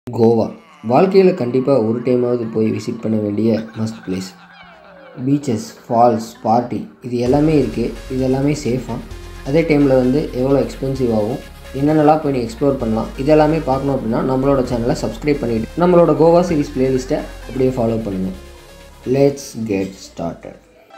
கோவா வாழ்க்கையில் கண்டிப்பாக ஒரு டைமாவது போய் விசிட் பண்ண வேண்டிய must place beaches falls party இது எல்லாமே இருக்குது இது எல்லாமே சேஃபாக அதே டைமில் வந்து எவ்வளோ எக்ஸ்பென்சிவ் ஆகும் என்னென்னலாம் போய் நீ எக்ஸ்ப்ளோர் பண்ணலாம் இது எல்லாமே பார்க்கணும் அப்படின்னா நம்மளோட சேனலை சப்ஸ்கிரைப் பண்ணிவிட்டு நம்மளோட கோவா சீரிஸ் பிளேலிஸ்ட்டை அப்படியே ஃபாலோ பண்ணுங்கள் லெட்ஸ் கெட் ஸ்டார்டட்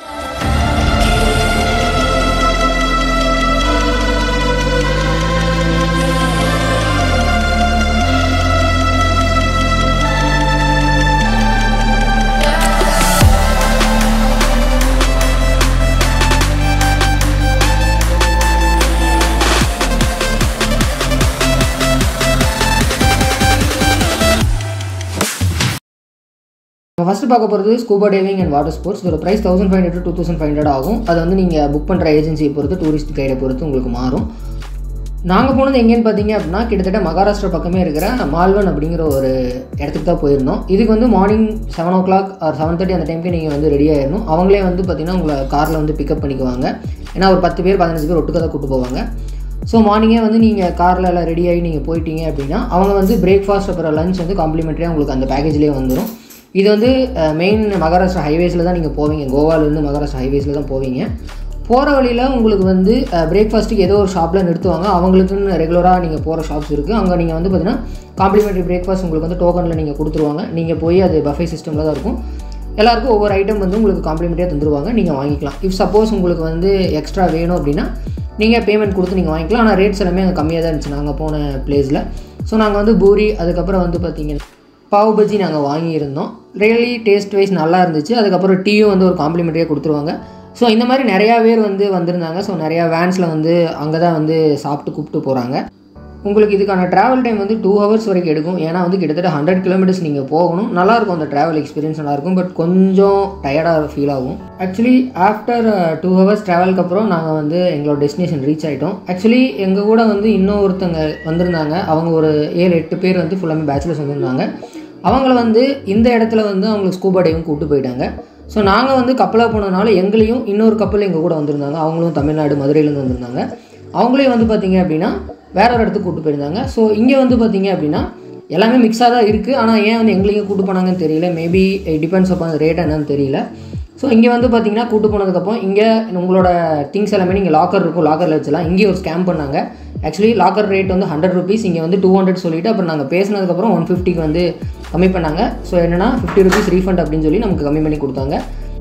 இப்போ ஃபஸ்ட்டு பார்க்க போகிறது scuba diving and water sports இதோட price thousand five hundred two thousand five hundred ஆகும் அது வந்து நீங்கள் புக் பண்ணுற ஏஜென்சியை பொறுத்து டூரிஸ்ட் கைடை பொறுத்து உங்களுக்கு மாறும் நாங்கள் போனது எங்கேன்னு பார்த்தீங்க அப்படின்னா கிட்டத்தட்ட மகாராஷ்டிரா பக்கமே இருக்கிற மால்வன் அப்படிங்கிற ஒரு இடத்துக்கு தான் போயிருந்தோம் இதுக்கு வந்து morning seven o'clock or seven thirty அந்த டைமுக்கு நீங்கள் வந்து ரெடி ஆயிடணும் அவங்களே வந்து பார்த்தீங்கன்னா உங்களை காரில் வந்து பிக்கப் பண்ணிக்குவாங்க ஏன்னா ஒரு பத்து பேர் பதினஞ்சு பேர் ஒட்டுக்க தான் கூட்டு போவாங்க ஸோ மார்னிங்கே வந்து நீங்கள் காரில் எல்லாம் ரெடி ஆகி நீங்கள் போயிட்டீங்க அப்படின்னா அவங்க வந்து பிரேக்ஃபாஸ்ட் அப்புறம் லஞ்ச் வந்து காம்ப்ளிமெண்ட்ரியாக உங்களுக்கு அந்த பேக்கேஜ்லேயே வந்துடும் இது வந்து மெயின் மகாராஷ்டிரா ஹைவேஸில் தான் நீங்கள் போவீங்க கோவாலேருந்து மகாராஷ்டிரா ஹைவேஸில் தான் போவீங்க போகிற வழியில் உங்களுக்கு வந்து பிரேக்ஃபாஸ்ட்டுக்கு ஏதோ ஒரு ஷாப்பில் நிறுத்துவாங்க அவங்களுக்குன்னு ரெகுலராக நீங்கள் போகிற ஷாப்ஸ் இருக்குது அங்கே நீங்கள் வந்து பார்த்தீங்கன்னா காம்ப்ளிமெண்ட்ரி பிரேக்ஃபாஸ்ட் உங்களுக்கு வந்து டோக்கனில் நீங்கள் கொடுத்துருவாங்க நீங்கள் போய் அது பஃபே சிஸ்டமில் தான் இருக்கும் எல்லாருக்கும் ஒவ்வொரு ஐட்டம் வந்து உங்களுக்கு காம்ப்ளிமெண்ட்டாக தந்துருவாங்க நீங்கள் வாங்கிக்கலாம் இஃப் சப்போஸ் உங்களுக்கு வந்து எக்ஸ்ட்ரா வேணும் அப்படின்னா நீங்கள் பேமெண்ட் கொடுத்து நீங்கள் வாங்கிக்கலாம் ஆனால் ரேட்ஸ் எல்லாமே அங்கே கம்மியாக தான் இருந்துச்சு நாங்கள் போன பிளேஸில் ஸோ நாங்கள் வந்து பூரி அதுக்கப்புறம் வந்து பார்த்தீங்கன்னா பாவ் பஜ்ஜி நாங்கள் வாங்கியிருந்தோம் ரியலி டேஸ்ட் வைஸ் நல்லா இருந்துச்சு அதுக்கப்புறம் டீயும் வந்து ஒரு காம்ப்ளிமெண்ட்ரியாக கொடுத்துருவாங்க ஸோ இந்த மாதிரி நிறையா பேர் வந்து வந்திருந்தாங்க ஸோ நிறையா வேன்ஸில் வந்து அங்கே தான் வந்து சாப்பிட்டு கூப்பிட்டு போகிறாங்க உங்களுக்கு இதுக்கான ட்ராவல் டைம் வந்து டூ ஹவர்ஸ் வரைக்கும் எடுக்கும் ஏன்னா வந்து கிட்டத்தட்ட ஹண்ட்ரட் கிலோமீட்டர்ஸ் நீங்கள் போகணும் நல்லாயிருக்கும் அந்த ட்ராவல் எக்ஸ்பீரியன்ஸ் நல்லாயிருக்கும் பட் கொஞ்சம் டயர்டாக ஃபீல் ஆகும் ஆக்சுவலி ஆஃப்டர் டூ ஹவர்ஸ் ட்ராவலுக்கு அப்புறம் நாங்கள் வந்து எங்களோட டெஸ்டினேஷன் ரீச் ஆகிட்டோம் ஆக்சுவலி எங்கள் கூட வந்து இன்னும் ஒருத்தங்க வந்திருந்தாங்க அவங்க ஒரு ஏழு எட்டு பேர் வந்து ஃபுல்லாமே பேச்சுலர்ஸ் வந்திருந்தாங்க அவங்கள வந்து இந்த இடத்துல வந்து அவங்களுக்கு ஸ்கூபா டைவும் கூப்பிட்டு போயிட்டாங்க ஸோ நாங்கள் வந்து கப்பலாக போனதுனால எங்களையும் இன்னொரு கப்பல் எங்கள் கூட வந்திருந்தாங்க அவங்களும் தமிழ்நாடு மதுரையிலேருந்து வந்திருந்தாங்க அவங்களையும் வந்து பார்த்திங்க அப்படின்னா வேற ஒரு இடத்துக்கு கூப்பிட்டு போயிருந்தாங்க ஸோ இங்கே வந்து பார்த்திங்க அப்படின்னா எல்லாமே மிக்ஸாக தான் இருக்குது ஆனால் ஏன் வந்து எங்களையும் கூட்டு போனாங்கன்னு தெரியல மேபி டிபெண்ட்ஸ் அப்பான் ரேட் என்னன்னு தெரியல ஸோ இங்கே வந்து பார்த்தீங்கன்னா கூட்டு போனதுக்கப்புறம் இங்கே உங்களோட திங்ஸ் எல்லாமே நீங்கள் லாக்கர் இருக்கும் லாக்கரில் வச்சலாம் இங்கே ஒரு ஸ்கேம் பண்ணாங்க ஆக்சுவலி லாக்கர் ரேட் வந்து ஹண்ட்ரட் ருபீஸ் இங்கே வந்து டூ ஹண்ட்ரட் சொல்லிவிட்டு அப்புறம் நாங்கள் பேசினதுக்கப்புறம் ஒன் ஃபிஃப்டிக்கு வந்து கம்மி பண்ணாங்க ஸோ என்னென்னா ஃபிஃப்டி ருபீஸ் ரீஃபண்ட் அப்படின்னு சொல்லி நமக்கு கம்மி பண்ணி கொடுத்தாங்க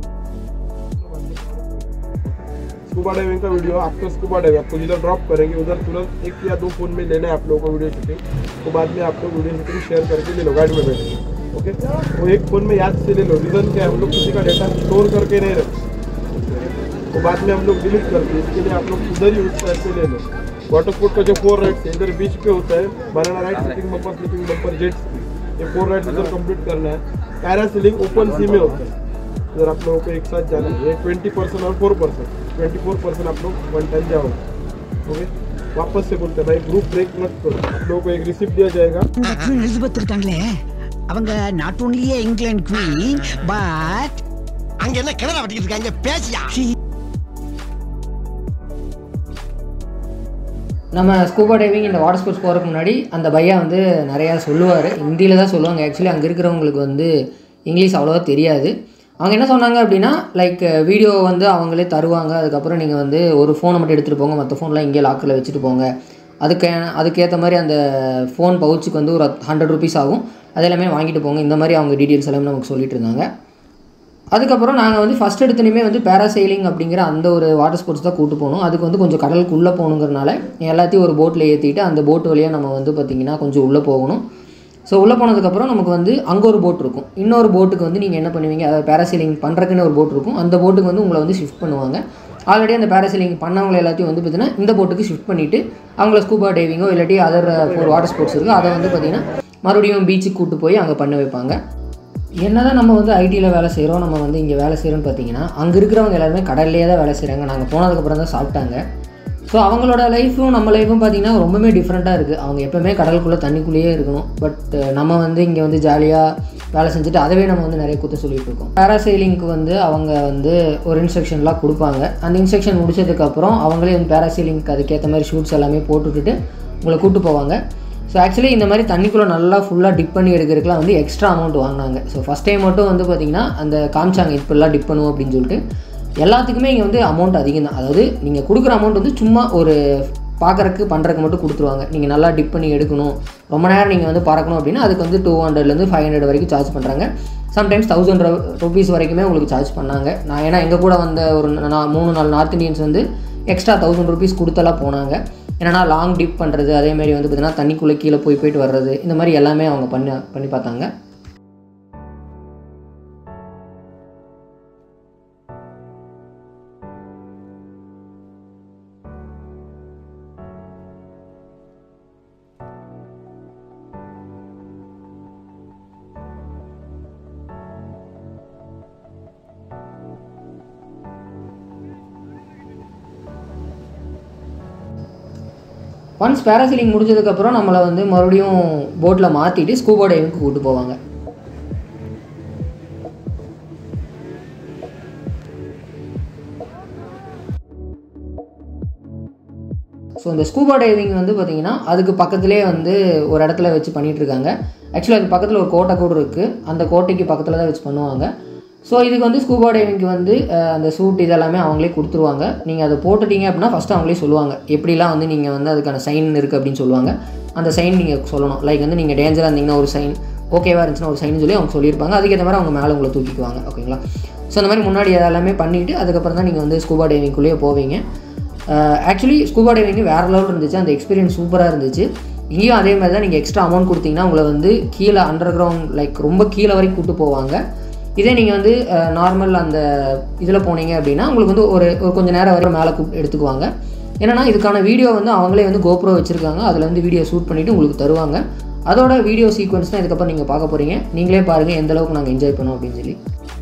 स्कूबा डाइविंग का वीडियो आफ्टर स्कूबा डाइविंग आपको जिधर ड्रॉप करेंगे उधर तुरंत एक या दो फोन में लेना है आप लोगों को वीडियो शूटिंग तो बाद में आप लोग वीडियो शूटिंग शेयर करके ले लो गाड़ी में बैठे ओके वो एक फोन में याद से ले लो रीजन क्या है हम लोग किसी का डेटा स्टोर करके नहीं रखते तो बाद में हम लोग डिलीट करते हैं इसके लिए आप लोग उधर ही उस टाइप से ले लो वाटर स्पोर्ट का जो फोर राइड्स है इधर बीच पे होता है banana ride slipping bumper slipping bumper jet ये फोर राइड्स उधर कंप्लीट करना है पैरासीलिंग ओपन सी में होता है इधर आप लोगों को एक साथ जाना है ट्वेंटी परसेंट और four percent twenty four percent आप लोग वन टाइम जाओगे ओके वापस से बोलते हैं भाई ग्रुप ब्रेक मत करो आप लोगों को एक रिसिप्ट दिया जाएगा குவீன் எலிசபெத் இருக்காங்களே அவங்க not only England queen but அங்க என்ன கிணறு வட்டிக்கிட்டு இருக்காங்க பேசியா நம்ம ஸ்கூபா டைவிங் இந்த வாட்டர் ஸ்போர்ட்ஸ் போகிறதுக்கு முன்னாடி அந்த பையா வந்து நிறையா சொல்லுவார் ஹிந்தியில் தான் சொல்லுவாங்க ஆக்சுவலி அங்கே இருக்கிறவங்களுக்கு வந்து இங்கிலீஷ் அவ்வளோவா தெரியாது அவங்க என்ன சொன்னாங்க அப்படின்னா லைக் வீடியோ வந்து அவங்களே தருவாங்க அதுக்கப்புறம் நீங்கள் வந்து ஒரு ஃபோனை மட்டும் எடுத்துகிட்டு போங்க மற்ற ஃபோன்லாம் இங்கே லாக்கரில் வச்சுட்டு போங்க அதுக்கு அதுக்கேற்ற மாதிரி அந்த ஃபோன் பவுச்சுக்கு வந்து ஒரு ஹண்ட்ரட் ருபீஸ் ஆகும் அது எல்லாமே வாங்கிட்டு போங்க இந்த மாதிரி அவங்க டீட்டெயில்ஸ் எல்லாமே நமக்கு சொல்லிட்டு இருந்தாங்க அதுக்கப்புறம் நாங்கள் வந்து ஃபஸ்ட் எடுத்துனையுமே வந்து பேராசைலிங் அப்படிங்கிற அந்த ஒரு வாட்டர் ஸ்போர்ட்ஸ் தான் கூட்டு போகணும் அதுக்கு வந்து கொஞ்சம் கடலுக்குள்ளே போகணுங்கிறனால எல்லாத்தையும் ஒரு போட்டில் ஏற்றிட்டு அந்த போட் வழியாக நம்ம வந்து பார்த்திங்கன்னா கொஞ்சம் உள்ளே போகணும் ஸோ உள்ளே போனதுக்கப்புறம் நமக்கு வந்து அங்கே ஒரு போட் இருக்கும் இன்னொரு போட்டுக்கு வந்து நீங்கள் என்ன பண்ணுவீங்க அதாவது பேராசைலிங் பண்ணுறதுக்குன்னு ஒரு போட் இருக்கும் அந்த போட்டுக்கு வந்து உங்களை வந்து ஷிஃப்ட் பண்ணுவாங்க ஆல்ரெடி அந்த பேராசைலிங் பண்ணவங்க எல்லாத்தையும் வந்து பார்த்தீங்கன்னா இந்த போட்டுக்கு ஷிஃப்ட் பண்ணிவிட்டு அவங்கள ஸ்கூபா டைவிங்கோ இல்லாட்டி அதர் ஒரு வாட்டர் ஸ்போர்ட்ஸ் இருக்குது அதை வந்து பார்த்திங்கன்னா மறுபடியும் பீச்சுக்கு கூட்டு போய் அங்கே பண்ண வைப்பாங்க என்னதான் நம்ம வந்து ஐடியில் வேலை செய்கிறோம் நம்ம வந்து இங்கே வேலை செய்கிறோம்னு பார்த்தீங்கன்னா அங்கே இருக்கிறவங்க எல்லாருமே கடல்லையே தான் வேலை செய்கிறாங்க நாங்கள் போனதுக்கப்புறம் தான் சாப்பிட்டாங்க ஸோ அவங்களோட லைஃப்பும் நம்ம லைஃப்பும் பார்த்தீங்கன்னா ரொம்பவே டிஃப்ரெண்ட்டாக இருக்குது அவங்க எப்போவுமே கடலுக்குள்ளே தண்ணிக்குள்ளேயே இருக்கணும் பட் நம்ம வந்து இங்கே வந்து ஜாலியாக வேலை செஞ்சுட்டு அதவே நம்ம வந்து நிறைய குத்த சொல்லிட்டு இருக்கோம் பேராசைலிங்க்கு வந்து அவங்க வந்து ஒரு இன்ஸ்ட்ரக்ஷன்லாம் கொடுப்பாங்க அந்த இன்ஸ்ட்ரக்ஷன் முடிச்சதுக்கப்புறம் அவங்களே வந்து பேராசைலிங்க்கு அதுக்கேற்ற மாதிரி ஷூட்ஸ் எல்லாமே போட்டுவிட்டுட்டு உங்களை கூப்பிட்டு போவாங்க ஸோ ஆக்சுவலி இந்த மாதிரி தண்ணிக்குள்ளே நல்லா ஃபுல்லாக டிப் பண்ணி எடுக்கிறதுக்குலாம் வந்து எக்ஸ்ட்ரா அமௌண்ட் வாங்கினாங்க ஸோ ஃபஸ்ட் டைம் மட்டும் வந்து பார்த்திங்கன்னா அந்த காமிச்சாங்க இப்படிலாம் டிப் பண்ணுவோம் அப்படின்னு சொல்லிட்டு எல்லாத்துக்குமே இங்கே வந்து அமௌண்ட் அதிகம் தான் அதாவது நீங்கள் கொடுக்குற அமௌண்ட் வந்து சும்மா ஒரு பார்க்குறக்கு பண்ணுறக்கு மட்டும் கொடுத்துருவாங்க நீங்கள் நல்லா டிப் பண்ணி எடுக்கணும் ரொம்ப நேரம் நீங்கள் வந்து பறக்கணும் அப்படின்னா அதுக்கு வந்து டூ ஹண்ட்ரட்லேருந்து ஃபைவ் ஹண்ட்ரட் வரைக்கும் சார்ஜ் பண்ணுறாங்க சம்டைம்ஸ் தௌசண்ட் ருபீஸ் வரைக்குமே உங்களுக்கு சார்ஜ் பண்ணாங்க நான் ஏன்னா எங்கள் கூட வந்த ஒரு நான் மூணு நாலு நார்த் இந்தியன்ஸ் வந்து எக்ஸ்ட்ரா தௌசண்ட் ருபீஸ் கொடுத்தெல்லாம் போனாங்க என்னன்னா லாங் டிப் பண்ணுறது அதேமாதிரி வந்து பார்த்திங்கன்னா தண்ணிக்குள்ளே கீழே போய் போயிட்டு வர்றது இந்த மாதிரி எல்லாமே அவங்க பண்ணி பண்ணி பார்த்தாங்க ஒன்ஸ் பேராசீலிங் முடிஞ்சதுக்கப்புறம் நம்மளை வந்து மறுபடியும் போட்டில் மாற்றிட்டு ஸ்கூபா டைவிங்க்கு கூப்பிட்டு போவாங்க ஸோ இந்த ஸ்கூபா டைவிங் வந்து பார்த்திங்கன்னா அதுக்கு பக்கத்துலேயே வந்து ஒரு இடத்துல வச்சு பண்ணிகிட்டு இருக்காங்க ஆக்சுவலாக அதுக்கு பக்கத்தில் ஒரு கோட்டை கூட இருக்குது அந்த கோட்டைக்கு பக்கத்தில் தான் வச்சு பண்ணுவாங்க ஸோ இதுக்கு வந்து ஸ்கூபா டைவிங்க்கு வந்து அஹ், அந்த சூட் இதெல்லாமே அவங்களே கொடுத்துருவாங்க நீங்கள் அதை போட்டுட்டீங்க அப்படின்னா ஃபஸ்ட்டு அவங்களே சொல்லுவாங்க எப்படிலாம் வந்து நீங்கள் வந்து அதுக்கான சைன் இருக்குது அப்படின்னு சொல்லுவாங்க அந்த சைன் நீங்கள் சொல்லணும் லைக் வந்து நீங்கள் டேஞ்சராக இருந்தீங்கன்னா ஒரு சைன் ஓகேவாக இருந்துச்சுன்னா ஒரு சைன் சொல்லி அவங்க சொல்லியிருப்பாங்க அதுக்கேற்ற மாதிரி அவங்க மேலே உங்களை தூக்கிக்குவாங்க ஓகேங்களா ஸோ அந்த மாதிரி முன்னாடி அதெல்லாமே பண்ணிவிட்டு அதுக்கப்புறம் தான் நீங்கள் வந்து ஸ்கூபா டைவிங்குள்ளேயே போவீங்க ஆக்சுவலி ஸ்கூபா டைவிங் வேறு லெவல் இருந்துச்சு அந்த எக்ஸ்பீரியன்ஸ் சூப்பராக இருந்துச்சு இங்கேயும் அதே மாதிரி தான் நீங்கள் எக்ஸ்ட்ரா அமௌண்ட் கொடுத்தீங்கன்னா உங்களை வந்து கீழே அண்டர் கிரவுண்ட் லைக் ரொம்ப கீழே வரைக்கும் கூட்டு போவாங்க இதே நீங்கள் வந்து நார்மல் அந்த இதில் போனீங்க அப்படின்னா உங்களுக்கு வந்து ஒரு ஒரு கொஞ்சம் நேரம் வரைக்கும் மேலே கூப்பிட்டு எடுத்துக்குவாங்க என்னன்னா இதுக்கான வீடியோ வந்து அவங்களே வந்து கோப்ரோ வச்சுருக்காங்க அதில் வந்து வீடியோ ஷூட் பண்ணிவிட்டு உங்களுக்கு தருவாங்க அதோட வீடியோ சீக்வன்ஸ் தான் இதுக்கப்புறம் நீங்கள் பார்க்க போகிறீங்க நீங்களே பாருங்கள் எந்த அளவுக்கு நாங்கள் என்ஜாய் பண்ணோம் அப்படின்னு சொல்லி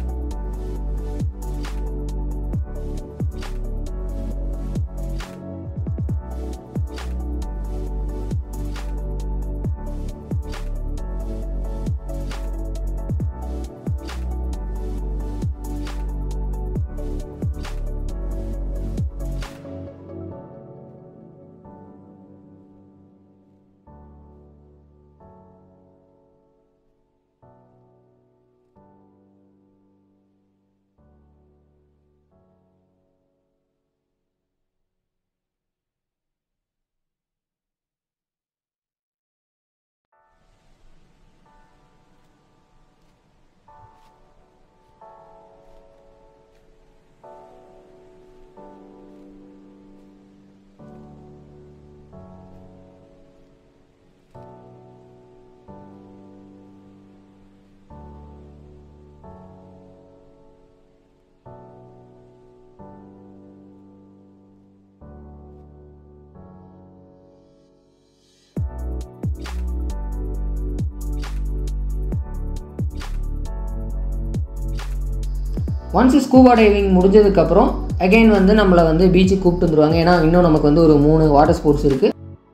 ஒன்ஸ் ஸ்கூபா டைவிங் முடிஞ்சதுக்கப்புறம் அகைன் வந்து நம்மளை வந்து பீச்சுக்கு கூப்பிட்டு வந்துருவாங்க ஏன்னா இன்னும் நமக்கு வந்து ஒரு மூணு வாட்டர் ஸ்போர்ட்ஸ் இருக்குது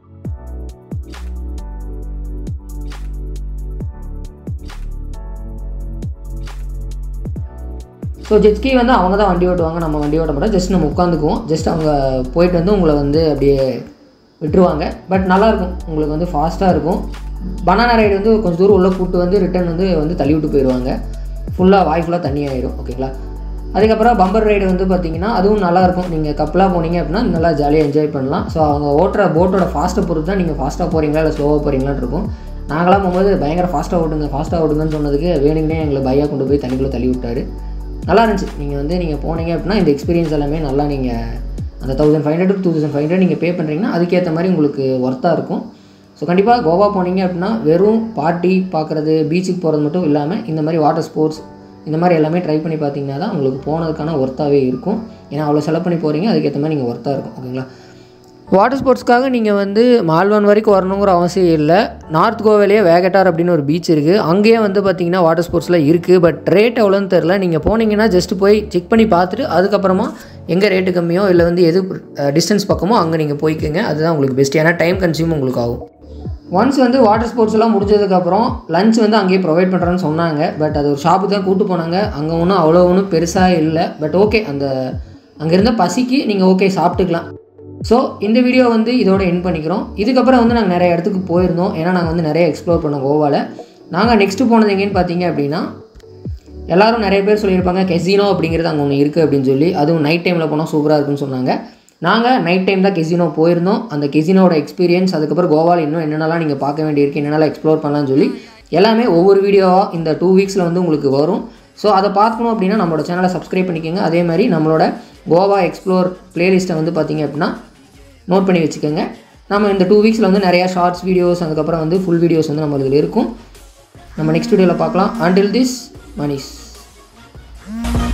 ஸோ ஜெட்ஸ்கி வந்து அவங்க தான் வண்டி ஓட்டுவாங்க நம்ம வண்டி ஓட்ட மாட்டோம் ஜஸ்ட் நம்ம உட்காந்துக்குவோம் ஜஸ்ட் அவங்க போயிட்டு வந்து உங்களை வந்து அப்படியே விட்டுருவாங்க பட் நல்லாயிருக்கும் உங்களுக்கு வந்து ஃபாஸ்ட்டாக இருக்கும் பனானா ரைடு வந்து கொஞ்சம் தூரம் உள்ளே கூப்பிட்டு வந்து ரிட்டர்ன் வந்து வந்து தள்ளி விட்டு போயிடுவாங்க ஃபுல்லாக வாய் ஃபுல்லாக தண்ணி ஆயிரும் ஓகேங்களா அதுக்கப்புறம் பம்பர் ரைடு வந்து பார்த்தீங்கன்னா அதுவும் நல்லாயிருக்கும் நீங்கள் கப்பலாக போனீங்க அப்படின்னா நல்லா ஜாலியாக என்ஜாய் பண்ணலாம் ஸோ அவங்க ஓட்டுற போட்டோட ஃபாஸ்ட்டை பொறுத்து தான் நீங்கள் ஃபாஸ்ட்டாக போகிறீங்களா இல்லை ஸ்லோவாக போகிறீங்களான்னு இருக்கும் நாங்களாம் போகும்போது பயங்கர ஃபாஸ்ட்டாக ஓட்டுங்க ஃபாஸ்ட்டாக ஓட்டுங்கன்னு சொன்னதுக்கு வேணுங்கனே எங்களை பையாக கொண்டு போய் தண்ணிக்குள்ளே தள்ளி விட்டாரு நல்லா இருந்துச்சு நீங்கள் வந்து நீங்கள் போனீங்க அப்படின்னா இந்த எக்ஸ்பீரியன்ஸ் எல்லாமே நல்லா நீங்கள் அந்த thousand five hundred two thousand five hundred நீங்கள் பே பண்ணுறீங்கன்னா அதுக்கேற்ற மாதிரி உங்களுக்கு ஒர்த்தாக இருக்கும் ஸோ கண்டிப்பாக கோவா போனீங்க அப்படின்னா வெறும் பார்ட்டி பார்க்குறது பீச்சுக்கு போகிறது மட்டும் இல்லாமல் இந்த மாதிரி வாட்டர் ஸ்போர்ட்ஸ் இந்த மாதிரி எல்லாமே ட்ரை பண்ணி பார்த்தீங்கன்னா தான் உங்களுக்கு போனதுக்கான ஒர்த்தாகவே இருக்கும் ஏன்னா அவ்வளோ செலவு பண்ணி போகிறீங்க அதுக்கேற்ற மாதிரி நீங்கள் ஒர்த்தாக இருக்கும் ஓகேங்களா வாட்டர் ஸ்போர்ட்ஸ்க்காக நீங்கள் வந்து மால்வான் வரைக்கும் வரணுங்கிற அவசியம் இல்லை நார்த் கோவாலேயே வேகட்டார் அப்படின்னு ஒரு பீச் இருக்குது அங்கேயே வந்து பார்த்தீங்கன்னா வாட்டர் ஸ்போர்ட்ஸ்லாம் இருக்குது பட் ரேட் எவ்வளோன்னு தெரில நீங்கள் போனீங்கன்னா ஜஸ்ட் போய் செக் பண்ணி பார்த்துட்டு அதுக்கப்புறமா எங்கே ரேட்டு கம்மியோ இல்லை வந்து எது டிஸ்டன்ஸ் பக்கமோ அங்கே நீங்கள் போய்க்கோங்க அதுதான் உங்களுக்கு பெஸ்ட் ஏன்னா டைம் கன்சியூம் உங்களுக்கு ஆகும் ஒன்ஸ் வந்து வாட்டர் ஸ்போர்ட்ஸ் எல்லாம் முடிஞ்சதுக்கப்புறம் லஞ்ச் வந்து அங்கேயே ப்ரொவைட் பண்ணுறேன்னு சொன்னாங்க பட் அது ஒரு ஷாப்புக்கு தான் கூப்பிட்டு போனாங்க அங்கே ஒன்றும் அவ்வளோ ஒன்றும் பெருசாக இல்லை பட் ஓகே அந்த அங்கே இருந்த பசிக்கு நீங்கள் ஓகே சாப்பிட்டுக்கலாம் ஸோ இந்த வீடியோ வந்து இதோட என் பண்ணிக்கிறோம் இதுக்கப்புறம் வந்து நாங்கள் நிறைய இடத்துக்கு போயிருந்தோம் ஏன்னா நாங்கள் வந்து நிறைய எக்ஸ்ப்ளோர் பண்ணோம் கோவாவில் நாங்கள் நெக்ஸ்ட்டு போனது எங்கேன்னு பார்த்தீங்க அப்படின்னா எல்லாரும் நிறைய பேர் சொல்லியிருப்பாங்க கெசினோ அப்படிங்கிறது அங்கே ஒன்று இருக்குது அப்படின்னு சொல்லி அதுவும் நைட் டைமில் போனால் சூப்பராக இருக்குன்னு சொன்னாங்க நாங்கள் நைட் டைம் தான் கெசினோ போயிருந்தோம் அந்த கெசினோட எக்ஸ்பீரியன்ஸ் அதுக்கப்புறம் கோவாவில் இன்னும் என்னென்னலாம் நீங்கள் பார்க்க வேண்டியிருக்கு என்னென்னலாம் எக்ஸ்ப்ளோர் பண்ணலாம்னு சொல்லி எல்லாமே ஒவ்வொரு வீடியோவாக இந்த டூ வீக்ஸில் வந்து உங்களுக்கு வரும் ஸோ அதை பார்க்கணும் அப்படின்னா நம்மளோட சேனலை சப்ஸ்கிரைப் பண்ணிக்கோங்க அதே மாதிரி நம்மளோட கோவா எக்ஸ்ப்ளோர் பிளேலிஸ்ட்டை வந்து பார்த்தீங்க அப்படின்னா நோட் பண்ணி வச்சுக்கோங்க நம்ம இந்த டூ வீக்ஸில் வந்து நிறையா ஷார்ட்ஸ் வீடியோஸ் அதுக்கப்புறம் வந்து ஃபுல் வீடியோஸ் வந்து நம்ம இதில் இருக்கும் நம்ம நெக்ஸ்ட் வீடியோவில் பார்க்கலாம் அண்டில் திஸ் மணிஷ்